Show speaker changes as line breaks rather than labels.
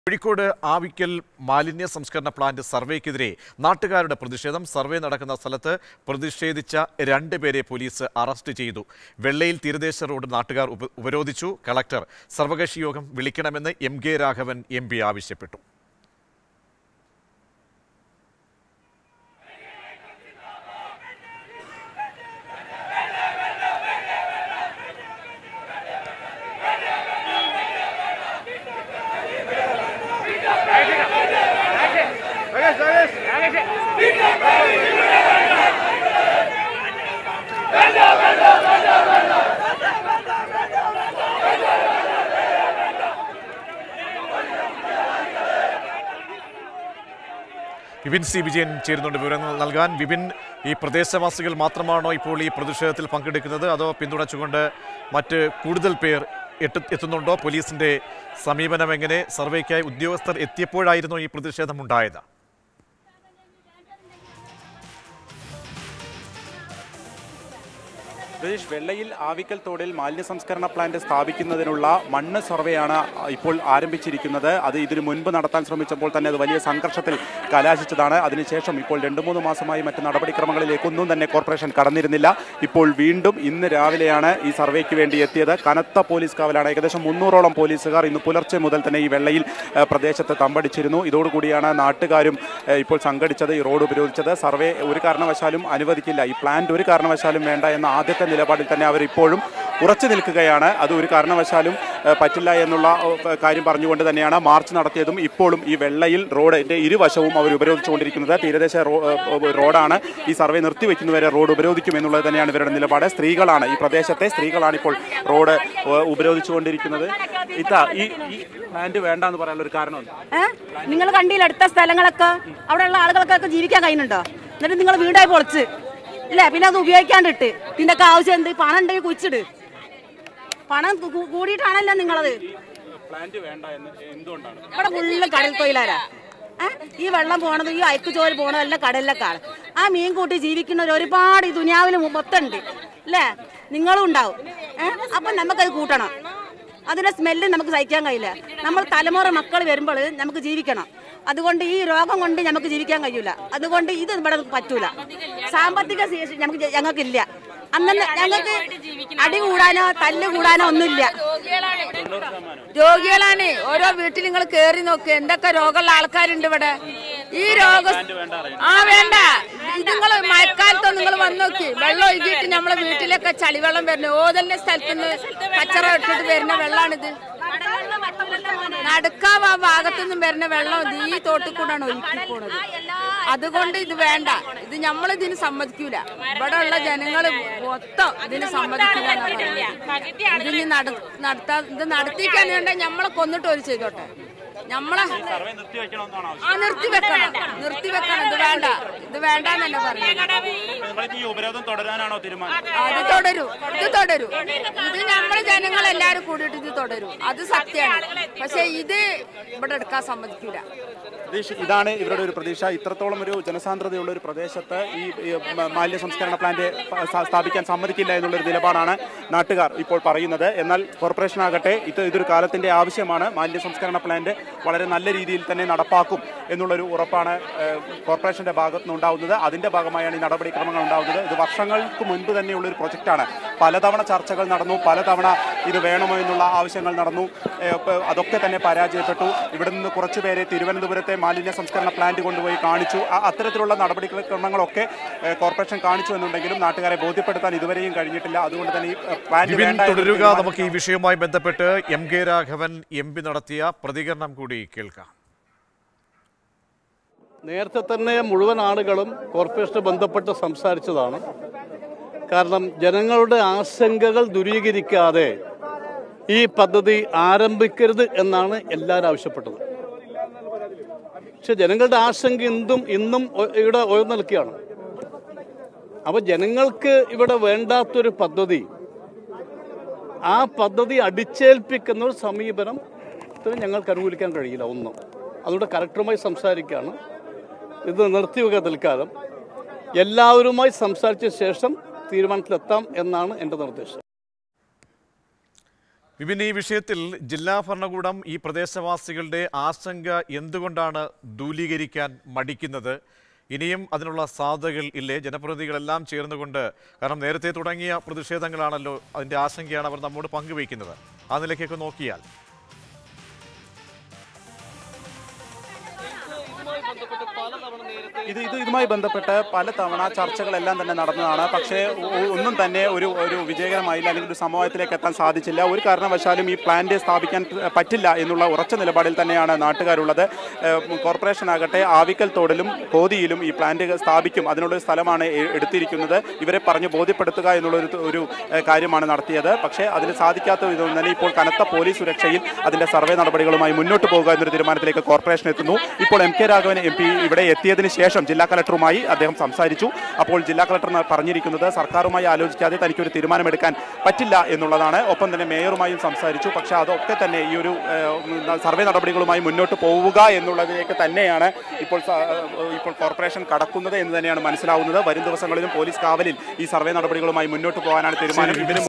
കോഴിക്കോട് ആവിക്കൽ മാലിന്യ സംസ്കരണ പ്ലാന്റ് സർവേക്കെതിരെ നാട്ടുകാരുടെ പ്രതിഷേധം സർവേ നടക്കുന്ന സ്ഥലത്ത് പ്രതിഷേധിച്ച രണ്ടുപേരെ പോലീസ് അറസ്റ്റ് ചെയ്തു വെള്ളയിൽ തീരദേശ റോഡ് നാട്ടുകാർ ഉപ- ഉപരോധിച്ചു കളക്ടർ സർവകക്ഷി യോഗം വിളിക്കണമെന്ന് M K Raghavan M P ആവശ്യപ്പെട്ടു വിപിൻ സി വിജയൻ ചേരുന്നുണ്ട് വിവരങ്ങൾ നൽകാൻ വിപിൻ ഈ പ്രദേശവാസികൾ മാത്രമാണോ ഇപ്പോൾ ഈ പ്രതിഷേധത്തിൽ പങ്കെടുക്കുന്നത് അതോ പിന്തുണച്ചുകൊണ്ട് മറ്റ് കൂടുതൽ പേർ എത്തു- എത്തുന്നുണ്ടോ പോലീസിന്റെ സമീപനം എങ്ങനെ സർവേക്കായി ഉദ്യോഗസ്ഥർ എത്തിയപ്പോഴായിരുന്നു ഈ പ്രതിഷേധം ഉണ്ടായത്
രതീഷ് വെള്ളയിൽ ആവിക്കൽ തോടിൽ മാലിന്യ സംസ്കരണ പ്ലാന്റ് സ്ഥാപിക്കുന്നതിനുള്ള മണ്ണ് സർവേയാണ് ഇപ്പോൾ ആരംഭിച്ചിരിക്കുന്നത് അത് ഇതിനു മുൻപ് നടത്താൻ ശ്രമിച്ചപ്പോൾ തന്നെ അത് വലിയ സംഘർഷത്തിൽ കലാശിച്ചതാണ് അതിനുശേഷം ഇപ്പോൾ രണ്ടു മൂന്ന് മാസമായി മറ്റ് നടപടിക്രമങ്ങളിലേക്കൊന്നും തന്നെ കോർപ്പറേഷൻ കടന്നിരുന്നില്ല ഇപ്പോൾ വീണ്ടും ഇന്ന് രാവിലെയാണ് ഈ സർവേക്ക് വേണ്ടി എത്തിയത് കനത്ത പോലീസ് കാവലാണ് ഏകദേശം മുന്നൂറോളം പോലീസുകാർ ഇന്ന് പുലർച്ചെ മുതൽ തന്നെ ഈ വെള്ളയിൽ ഏഹ്, പ്രദേശത്ത് തമ്പടിച്ചിരുന്നു ഇതോടുകൂടിയാണ് നാട്ടുകാരും ഏഹ്, ഇപ്പോൾ സംഘടിച്ചത് ഈ റോഡ് ഉപരോധിച്ചത് സർവേ ഒരു കാരണവശാലും അനുവദിക്കില്ല ഈ പ്ലാന്റ് ഒരു കാരണവശാലും വേണ്ട എന്ന ആദ്യത്തെ നിലപാടിൽ തന്നെ അവർ ഇപ്പോഴും ഉറച്ചു നിൽക്കുകയാണ് അത് ഒരു കാരണവശാലും ഏഹ്, പറ്റില്ല എന്നുള്ള ഏഹ്, കാര്യം പറഞ്ഞുകൊണ്ട് തന്നെയാണ് മാർച്ച് നടത്തിയതും ഇപ്പോഴും ഈ വെള്ളയിൽ റോഡിന്റെ ഇരുവശവും അവർ ഉപരോധിച്ചുകൊണ്ടിരിക്കുന്നത് തീരദേശ റോ- ഏഹ്, റോഡാണ് ഈ സർവേ നിർത്തിവെക്കുന്നവരെ റോഡ് ഉപരോധിക്കും എന്നുള്ളത് തന്നെയാണ് ഇവരുടെ നിലപാട് സ്ത്രീകളാണ് ഈ പ്രദേശത്തെ സ്ത്രീകളാണ് ഇപ്പോൾ റോഡ് ഏഹ്, ഉപരോധിച്ചുകൊണ്ടിരിക്കുന്നത് ഇതാ ഈ ഈ പ്ലാന്റ് വേണ്ട എന്ന് പറയാനുള്ള ഒരു കാരണം എന്താ?
നിങ്ങൾ കണ്ടില്ല അടുത്ത സ്ഥലങ്ങളൊക്കെ അവിടെയുള്ള ആളുകൾക്കൊക്കെ ജീവിക്കാൻ കഴിയുന്നുണ്ടോ എന്നിട്ട് നിങ്ങൾ വീടായി പൊളിച്ച് ഇല്ലേ പിന്നെ അത് ഉപയോഗിക്കാണ്ടിട്ട് ഇതിൻ്റെയൊക്കെ ആവശ്യം എന്ത് പണം ഉണ്ടെങ്കിൽ കുഴിച്ചിട് പണം കൂ- കൂടിയിട്ടാണല്ലോ നിങ്ങളത്
പ്ലാന്റ് വേണ്ട എന്ന് എന്തുകൊണ്ടാണ്
ഇവിടെ ഫുള്ള് കടൽ തൊഴിലാരാ ഏ? ഈ വെള്ളം പോണത് ഈ അയക്ക് ചോര് പോണതെല്ലാം കടലിലേക്കാണ് ആ മീൻ കൂട്ടി ജീവിക്കുന്നവർ ഒരുപാട് ഈ ദുനിയാവിൽ മൊത്തമുണ്ട് അല്ലേ നിങ്ങളും ഉണ്ടാവും ഏഹ് അപ്പൊ നമുക്കത് കൂട്ടണം അതിന്റെ സ്മെല്ല് നമുക്ക് സഹിക്കാൻ കഴിയില്ല നമ്മൾ തലമുറ മക്കൾ വരുമ്പോൾ നമുക്ക് ജീവിക്കണം അതുകൊണ്ട് ഈ രോഗം കൊണ്ട് നമുക്ക് ജീവിക്കാൻ കഴിയൂല അതുകൊണ്ട് ഇത് ഇവിടെ പറ്റൂല സാമ്പത്തിക ശേഷി നമുക്ക് ഞങ്ങൾക്കില്ല അന്നന്ന് ഞങ്ങൾക്ക് അടി കൂടാനോ തല്ല് കൂടാനോ ഒന്നുമില്ല
രോഗികളാണ് ഓരോ വീട്ടിൽ നിങ്ങൾ കേറി നോക്ക് എന്തൊക്കെ രോഗമുള്ള ആൾക്കാരുണ്ട് ഇവിടെ ഈ രോഗം ആ വേണ്ട നിങ്ങൾ മഴക്കാലത്തോ നിങ്ങൾ വന്ന് നോക്കി വെള്ളം ഒഴുകിയിട്ട് നമ്മളെ വീട്ടിലൊക്കെ ചളിവെള്ളം വരുന്നത് ഓതന്നെ സ്ഥലത്തുനിന്ന് കച്ചറ ഇട്ടിട്ട് വരുന്ന വെള്ളാണിത് നടുക്കാവ് ആ ഭാഗത്തുനിന്നും വരുന്ന വെള്ളം ഇത് ഈ തോട്ടിൽ കൂടാണ് ഒഴുക്കി പോണത് അതുകൊണ്ട് ഇത് വേണ്ട ഇത് നമ്മൾ ഇതിന് സമ്മതിക്കൂല ഇവിടെ ഉള്ള ജനങ്ങൾ മൊത്തം ഇതിന് സമ്മതിക്കില്ല എന്നാ പറയുന്നത്. ഇതിന് നട- നടത്താ ഇത് നടത്തിക്കാനുണ്ടെങ്കിൽ നമ്മളെ കൊന്നിട്ട് ഒരു ചെയ്തോട്ടെ നമ്മളെ
സർവേ നിർത്തിവെക്കണമെന്നാണ് ആവശ്യം
ആ നിർത്തി വെക്കണം നിർത്തി വെക്കണം ഇത് വേണ്ട ഇത് വേണ്ടെന്ന് തന്നെ പറയുന്നത്
നിങ്ങൾക്ക് ഈ ഉപരോധം തുടരാനാണോ തീരുമാനം
അത് തുടരും ഇത് തുടരും ഇത് നമ്മള് ജനങ്ങൾ എല്ലാരും കൂടിയിട്ട് ഇത് തുടരും അത് സത്യമാണ് പക്ഷെ ഇത് ഇവിടെ എടുക്കാൻ സമ്മതിക്കൂല
പ്രതീക്ഷ ഇതാണ് ഇവരുടെ ഒരു പ്രതീക്ഷ ഇത്രത്തോളം ഒരു ജനസാന്ദ്രതയുള്ള ഒരു പ്രദേശത്ത് ഈ ഈ മ- മാലിന്യ സംസ്കരണ പ്ലാന്റ് പ- സ്ഥാ- സ്ഥാപിക്കാൻ സമ്മതിക്കില്ല എന്നുള്ളൊരു നിലപാടാണ് നാട്ടുകാർ ഇപ്പോൾ പറയുന്നത് എന്നാൽ കോർപ്പറേഷൻ ആകട്ടെ ഇത് ഇതൊരു കാലത്തിന്റെ ആവശ്യമാണ് മാലിന്യ സംസ്കരണ പ്ലാന്റ് വളരെ നല്ല രീതിയിൽ തന്നെ നടപ്പാക്കും എന്നുള്ളൊരു ഉറപ്പാണ് ഏഹ്, കോർപ്പറേഷന്റെ ഭാഗത്തു നിന്നുണ്ടാവുന്നത് അതിന്റെ ഭാഗമായാണ് ഈ നടപടിക്രമങ്ങൾ ഉണ്ടാവുന്നത് ഇത് വർഷങ്ങൾക്ക് മുൻപ് തന്നെയുള്ള ഒരു പ്രൊജക്റ്റാണ് പലതവണ ചർച്ചകൾ നടന്നു പലതവണ ഇത് വേണമോ എന്നുള്ള ആവശ്യങ്ങൾ നടന്നു ഏഹ്, ഇപ്പൊ അതൊക്കെ തന്നെ പരാജയപ്പെട്ടു ഇവിടെ നിന്ന് കുറച്ചുപേരെ തിരുവനന്തപുരത്തെ മാലിന്യ സംസ്കരണ പ്ലാന്റ് കൊണ്ടുപോയി കാണിച്ചു അ- അത്തരത്തിലുള്ള നടപടിക്രമങ്ങളൊക്കെ ഏഹ്, കോർപ്പറേഷൻ കാണിച്ചു എന്നുണ്ടെങ്കിലും നാട്ടുകാരെ ബോധ്യപ്പെടുത്താൻ ഇതുവരെയും കഴിഞ്ഞിട്ടില്ല അതുകൊണ്ട് തന്നെ ഈ ഏഹ്, പ്ലാന്റ്
വിപിൻ
വേണ്ട എന്നൊരു
തുടരുക
തീരുമാനം
നമുക്ക് ഈ വിഷയവുമായി ബന്ധപ്പെട്ട് M K Raghavan M P നടത്തിയ പ്രതികരണം കൂടി കേൾക്കാം
നേരത്തെ തന്നെ മുഴുവൻ ആളുകളും കോർപ്പറേഷന് ബന്ധപ്പെട്ട് സംസാരിച്ചതാണ് കാരണം ജനങ്ങളുടെ ആശങ്കകൾ ദൂരീകരിക്കാതെ ഈ പദ്ധതി ആരംഭിക്കരുത് എന്നാണ് എല്ലാവരും ആവശ്യപ്പെട്ടത് പക്ഷെ ജനങ്ങളുടെ ആശങ്ക ഇന്നും ഇന്നും ഒ- ഇവിടെ ഉയർന്നു നിൽക്കുകയാണ് അപ്പൊ ജനങ്ങൾക്ക് ഇവിടെ വേണ്ടാത്തൊരു പദ്ധതി ആ പദ്ധതി അടിച്ചേൽപ്പിക്കുന്ന ഒരു സമീപനം ത്തിന് ഞങ്ങൾക്ക് അനുകൂലിക്കാൻ കഴിയില്ല ഒന്നും അതുകൊണ്ട് കലക്ടറുമായി സംസാരിക്കുകയാണ് ഇത് നിർത്തിവെക്കുക തൽക്കാലം എല്ലാവരുമായി സംസാരിച്ച ശേഷം തീരുമാനത്തിലെത്താം എന്നാണ് എൻ്റെ നിർദ്ദേശം
വിപിൻ ഈ വിഷയത്തിൽ ജില്ലാ ഭരണകൂടം ഈ പ്രദേശവാസികളുടെ ആശങ്ക എന്തുകൊണ്ടാണ് ദൂലീകരിക്കാൻ മടിക്കുന്നത് ഇനിയും അതിനുള്ള സാധ്യതകൾ ഇല്ലേ ജനപ്രതിനിധികളെല്ലാം ചേർന്നുകൊണ്ട് കാരണം നേരത്തെ തുടങ്ങിയ പ്രതിഷേധങ്ങളാണല്ലോ അതിൻ്റെ ആശങ്കയാണ് അവർ നമ്മോട് പങ്കുവയ്ക്കുന്നത് ആ നിലയ്ക്കൊക്കെ നോക്കിയാൽ
ഇത് ഇത് ഇതുമായി ബന്ധപ്പെട്ട് പല തവണ ചർച്ചകളെല്ലാം തന്നെ നടന്നതാണ് പക്ഷേ ഒ- ഒന്നും തന്നെ ഒരു ഒരു വിജയകരമായില്ല അല്ലെങ്കിൽ ഒരു സമവായത്തിലേക്ക് എത്താൻ സാധിച്ചില്ല ഒരു കാരണവശാലും ഈ പ്ലാന്റ് സ്ഥാപിക്കാൻ പറ്റില്ല എന്നുള്ള ഉറച്ച നിലപാടിൽ തന്നെയാണ് നാട്ടുകാരുള്ളത് ഏഹ് കോർപ്പറേഷൻ ആകട്ടെ ആവിക്കൽ തോടിലും കോതിയിലും ഈ പ്ലാന്റ് സ്ഥാപിക്കും അതിനുള്ള ഒരു സ്ഥലമാണ് എ- എടുത്തിരിക്കുന്നത് ഇവരെ പറഞ്ഞ് ബോധ്യപ്പെടുത്തുക എന്നുള്ള ഒരു ഒരു ഏഹ് കാര്യമാണ് നടത്തിയത് പക്ഷേ അതിന് സാധിക്കാത്ത വിധം തന്നെ ഇപ്പോൾ കനത്ത പോലീസ് സുരക്ഷയിൽ അതിന്റെ സർവേ നടപടികളുമായി മുന്നോട്ട് പോകുക എന്നൊരു തീരുമാനത്തിലേക്ക് കോർപ്പറേഷൻ എത്തുന്നു ഇപ്പോൾ M K Raghavan M P ഇവിടെ എത്തിയതിന് ശേഷം ജില്ലാ കലക്ടറുമായി അദ്ദേഹം സംസാരിച്ചു അപ്പോൾ ജില്ലാ കളക്ടർ ന- പറഞ്ഞിരിക്കുന്നത് സർക്കാരുമായി ആലോചിക്കാതെ തനിക്കൊരു തീരുമാനമെടുക്കാൻ പറ്റില്ല എന്നുള്ളതാണ് ഒപ്പം തന്നെ മേയറുമായും സംസാരിച്ചു പക്ഷേ അതൊക്കെ തന്നെ ഈ ഒരു ഏഹ്, സർവേ നടപടികളുമായി മുന്നോട്ട് പോവുക എന്നുള്ളതിലേക്ക് തന്നെയാണ് ഇപ്പോൾ സ- ഇപ്പോൾ കോർപ്പറേഷൻ കടക്കുന്നത് എന്ന് തന്നെയാണ് മനസ്സിലാവുന്നത് വരും ദിവസങ്ങളിലും പോലീസ് കാവലിൽ ഈ സർവേ നടപടികളുമായി മുന്നോട്ട് പോകാനാണ് തീരുമാനം ഇതിന്